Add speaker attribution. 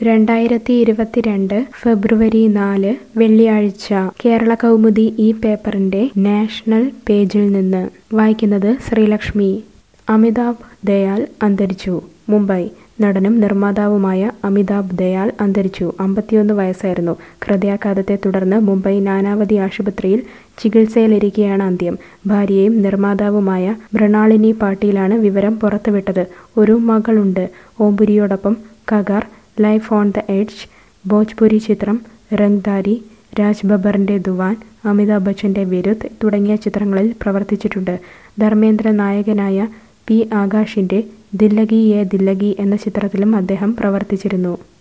Speaker 1: രണ്ടായിരത്തി ഇരുപത്തിരണ്ട് ഫെബ്രുവരി നാല് വെള്ളിയാഴ്ച കേരള കൗമുദി ഈ പേപ്പറിന്റെ നാഷണൽ പേജിൽ നിന്ന് വായിക്കുന്നത് ശ്രീലക്ഷ്മി അമിതാഭ് ദയാൽ അന്തരിച്ചു മുംബൈ നടനും നിർമ്മാതാവുമായ അമിതാഭ് ദയാൽ അന്തരിച്ചു അമ്പത്തിയൊന്ന് വയസ്സായിരുന്നു ഹൃദയാഘാതത്തെ തുടർന്ന് മുംബൈ നാനാവതി ആശുപത്രിയിൽ ചികിത്സയിലിരിക്കെയാണ് അന്ത്യം ഭാര്യയും നിർമ്മാതാവുമായ മൃണാളിനി പാട്ടീലാണ് വിവരം പുറത്തുവിട്ടത് ഒരു മകളുണ്ട് ഓംപുരിയോടൊപ്പം Kagaar life on the edge Bhojpuri ചിത്രം രംഗ്ദാരി രാജ് ബബ്ബറിന്റെ ദുവാൻ അമിതാഭ് ബച്ചന്റെ വിരുദ്ധ് തുടങ്ങിയ ചിത്രങ്ങളിൽ പ്രവർത്തിച്ചിട്ടുണ്ട് ധർമ്മേന്ദ്ര നായകനായ പി ആകാശിന്റെ ദില്ലഗി യേ ദില്ലഗി എന്ന ചിത്രത്തിലും അദ്ദേഹം പ്രവർത്തിച്ചിരുന്നു